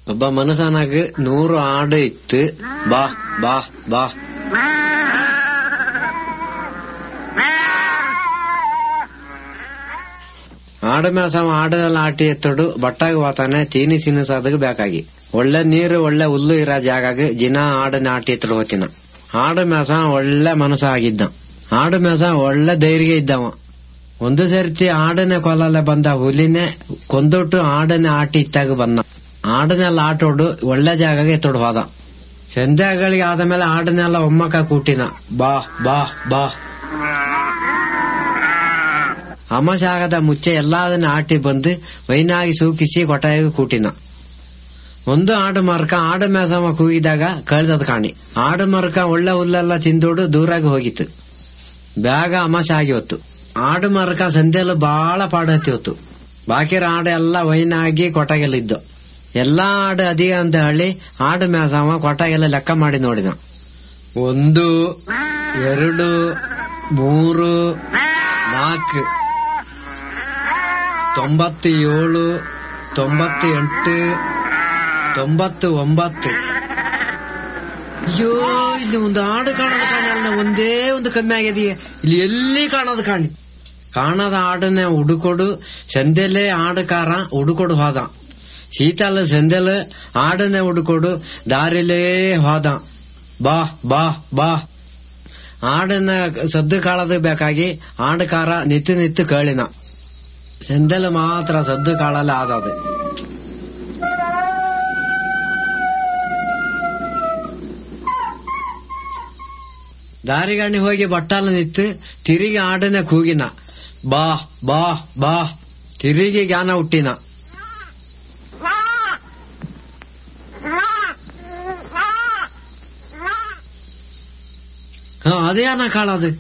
ಒಬ್ಬ ಮನುಷ್ಯನಾಗ ನೂರು ಆಡು ಇತ್ತು ಬಾ ಬಾ ಬಾ ಆಡು ಮೇಸವ ಆಡನೆಲ್ಲ ಆಟಿ ಎತ್ತಡು ಬಟ್ಟಾಗ ಹೋತಾನೆ ತೀನಿ ತಿನ್ನಿಸೋದಕ್ ಬೇಕಾಗಿ ಒಳ್ಳೆ ನೀರು ಒಳ್ಳೆ ಹುಲ್ಲು ಇರೋ ಜಾಗಾಗ ಜಿನ ಆಡನ ಆಟಿ ಎತ್ತಡು ಹೋತಿನ ಆಡು ಮೇಸ ಒಳ್ಳೆ ಮನಸ್ಸ ಆಗಿದ್ದ ಆಡು ಮೇಸ ಒಳ್ಳೆ ಧೈರ್ಯ ಇದ್ದವ ಒಂದು ಸರ್ತಿ ಆಡನೆ ಕೊಲಲ್ಲ ಬಂದ ಹುಲಿನೇ ಕೊಂದೊಟ್ಟು ಆಡನೆ ಆಟಿ ಇತ್ತಾಗ ಬಂದ ಆಡನೆಲ್ಲ ಆಟೋಡು ಒಳ್ಳೆ ಜಾಗಾಗೆ ಎತ್ತಡು ಹೋದ ಸಂಧ್ಯಾಗಳಿಗೆ ಆದಮೇಲೆ ಆಡನೆಲ್ಲ ಒಮ್ಮಕ್ಕ ಕೂಟಿನ ಬಾ ಬಾ ಬಾ ಅಮಸಾಗದ ಮುಚ್ಚೆ ಎಲ್ಲದನ್ನ ಆಟಿ ಬಂದು ವೈನಾಗಿ ಸೂಕಿಸಿ ಕೊಟ್ಟಾಗಿ ಕೂಟಿನ ಒಂದು ಆಡು ಮರಕ ಆಡು ಮೇಸಮ ಕೂಗಿದಾಗ ಕಳೆದದ್ ಕಾಣಿ ಆಡು ಮರಕ ಒಳ್ಳೆ ಹುಲ್ಲೆಲ್ಲ ತಿಂದೋಡು ದೂರಾಗಿ ಹೋಗಿತ್ತು ಬ್ಯಾಗ ಅಮಾಸೆ ಆಗಿ ಹೊತ್ತು ಆಡು ಮರಕ ಸಂಧ್ಯೆಲ್ಲ ಬಾಳ ಪಾಡ ಹತ್ತಿ ಹೊತ್ತು ಬಾಕಿರ ಆಡು ಎಲ್ಲ ವೈನಾಗಿ ಕೊಟ್ಟಾಗೆಲ್ಲ ಇದ್ದು ಎಲ್ಲಾ ಆಡು ಅದಿಗ ಅಂತ ಹೇಳಿ ಆಡು ಮೇಸಮ ಕೊಟ್ಟಾಗೆಲ್ಲ ಲೆಕ್ಕ ಮಾಡಿ ನೋಡಿದ ಒಂದು ಎರಡು ಮೂರು ನಾಲ್ಕು ತೊಂಬತ್ತು ಏಳು ತೊಂಬತ್ತು ಎಂಟು ತೊಂಬತ್ತು ಒಂಬತ್ತು ಅಯ್ಯೋ ಇಲ್ಲಿ ಒಂದು ಆಡು ಕಾಣೋದು ಕಾಣಿ ಅಲ್ಲ ಒಂದೇ ಒಂದು ಕಮ್ಮಿ ಆಗಿದೆಯೇ ಇಲ್ಲಿ ಎಲ್ಲಿ ಕಾಣೋದು ಕಾಣಿ ಕಾಣದ ಆಡನ್ನ ಹುಡುಕೊಡು ಸಂದೆಲೆ ಆಡಕಾರ ಹುಡುಕೊಡು ಹೋದ ಶೀತಲ ಸಂದೆಲೆ ಆಡನ್ನ ಹುಡುಕೊಡು ದಾರಿಲೇ ಹೋದ ಬಾ ಬಾ ಬಾ ಆಡನ್ನ ಸದ್ದು ಕಾಳದ ಬೇಕಾಗಿ ಆಡಕಾರ ನಿತ್ತು ನಿತ್ತು ಕೇಳಿನ ಸಂದೆಲೆ ಮಾತ್ರ ಸದ್ದು ಕಾಳಲ್ಲ ಆದದು ದಾರಿಗಣ್ಣಿ ಹೋಗಿ ಬಟ್ಟಾಲ ನಿತ್ತು ತಿರುಗಿ ಆಡನೆ ಕೂಗಿನ ಬಾ ಬಾ ಬಾ ತಿರುಗಿ ಜ್ಞಾನ ಹುಟ್ಟಿನ ಹ ಅದೇನ ಕಾಳದು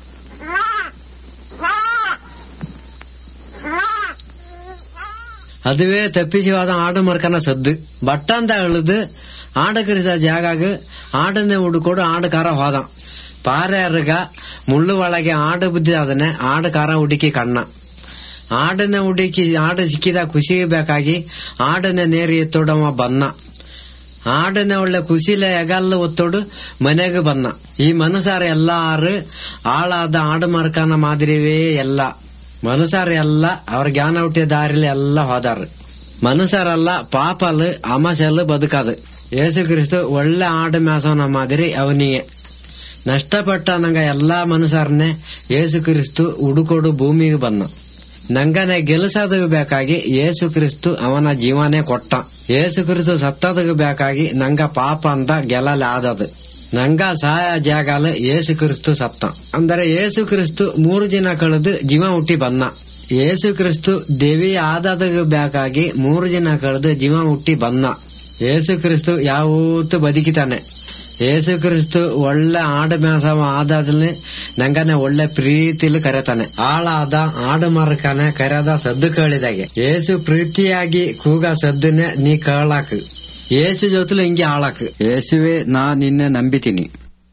ಅದುವೇ ತಪ್ಪಿಸಿವಾದ ಆಡು ಮರ್ಕನ ಸದ್ದು ಬಟ್ಟಂತ ಇಳಿದು ಆಡ ಕರಿಸ ಜಾಗಾಗ ಆಡನ್ನೇ ಹುಡುಕೊಡು ಆಡಕಾರ ಹೋದ ಪಾರ್ಯಾರ್ಗ ಮುಳ್ಳು ಒಳಗೆ ಆಡು ಬುದ್ಧಿ ಅದನ್ನೇ ಆಡಕಾರ ಹುಡುಕಿ ಕಣ್ಣ ಆಡನ್ನ ಹುಡುಕಿ ಆಡು ಸಿಕ್ಕಿದ ಖುಷಿಗೆ ಬೇಕಾಗಿ ಆಡನ್ನ ನೇರಿ ಎತ್ತೋಡವ ಬನ್ನ ಆಡನ್ನ ಒಳ್ಳೆ ಖುಷಿಲೆ ಎಗಲ್ಲ ಒತ್ತೋಡು ಮನೆಗೆ ಬನ್ನ ಈ ಮನುಸಾರ ಎಲ್ಲಾರು ಆಳಾದ ಆಡು ಮರ್ಕನ ಮಾದಿರಿವೇ ಎಲ್ಲ ಮನುಸಾರ ಎಲ್ಲ ಅವ್ರ ಜ್ಞಾನ ಹುಟ್ಟಿದ ದಾರಿಲಿ ಎಲ್ಲ ಹೋದಾರ ಮನುಷ್ಯರೆಲ್ಲ ಪಾಪಲ್ ಅಮಸೆಲ್ಲ ಬದುಕದು ಯೇಸು ಕ್ರಿಸ್ತು ಒಳ್ಳೆ ಆಡು ಮೇಸವನ ಮಾದಿರಿ ಅವನಿಗೆ ನಷ್ಟಪಟ್ಟ ನಂಗ ಎಲ್ಲಾ ಮನುಷ್ಯರನ್ನೇ ಯೇಸು ಕ್ರಿಸ್ತು ಹುಡುಕೊಡು ಭೂಮಿಗೆ ಬಂದ ನಂಗನೆ ಗೆಲಸದ ಬೇಕಾಗಿ ಯೇಸು ಕ್ರಿಸ್ತು ಅವನ ಜೀವನೇ ಕೊಟ್ಟ ಯೇಸು ಕ್ರಿಸ್ತು ಸತ್ತದ ಬೇಕಾಗಿ ನಂಗ ಪಾಪ ಅಂತ ಗೆಲಲೆ ಆದದು ನಂಗ ಸಹಾಯ ಜಾಗಲ ಯೇಸು ಕ್ರಿಸ್ತು ಸತ್ತ ಅಂದರೆ ಯೇಸು ಕ್ರಿಸ್ತು ಮೂರು ದಿನ ಕಳೆದು ಜೀವ ಹುಟ್ಟಿ ಬಂದ ಯೇಸು ಕ್ರಿಸ್ತು ದೇವಿ ಆದದ ಬೇಕಾಗಿ ಮೂರು ದಿನ ಕಳೆದು ಜೀವ ಹುಟ್ಟಿ ಬಂದ ಯೇಸು ಕ್ರಿಸ್ತು ಯಾವತ್ತೂ ಬದುಕಿತಾನೆ ಯೇಸು ಕ್ರಿಸ್ತು ಒಳ್ಳೆ ಆಡು ಮೇಸವ ಆದಾದ್ಲೆ ನಂಗನೆ ಒಳ್ಳೆ ಪ್ರೀತಿಲಿ ಕರೆತಾನೆ ಆಳಾದ ಆಡು ಮರಕನೆ ಕರೆದ ಸದ್ದು ಕೇಳಿದಾಗೆ ಯೇಸು ಪ್ರೀತಿಯಾಗಿ ಕೂಗ ಸದ್ದನೆ ನೀ ಕೇಳಾಕ್ ಯೇಸು ಜೊತೆಲು ಹಿಂಗೆ ಆಳಾಕ್ ಯೇಸುವೆ ನಾ ನಿನ್ನೆ ನಂಬಿತೀನಿ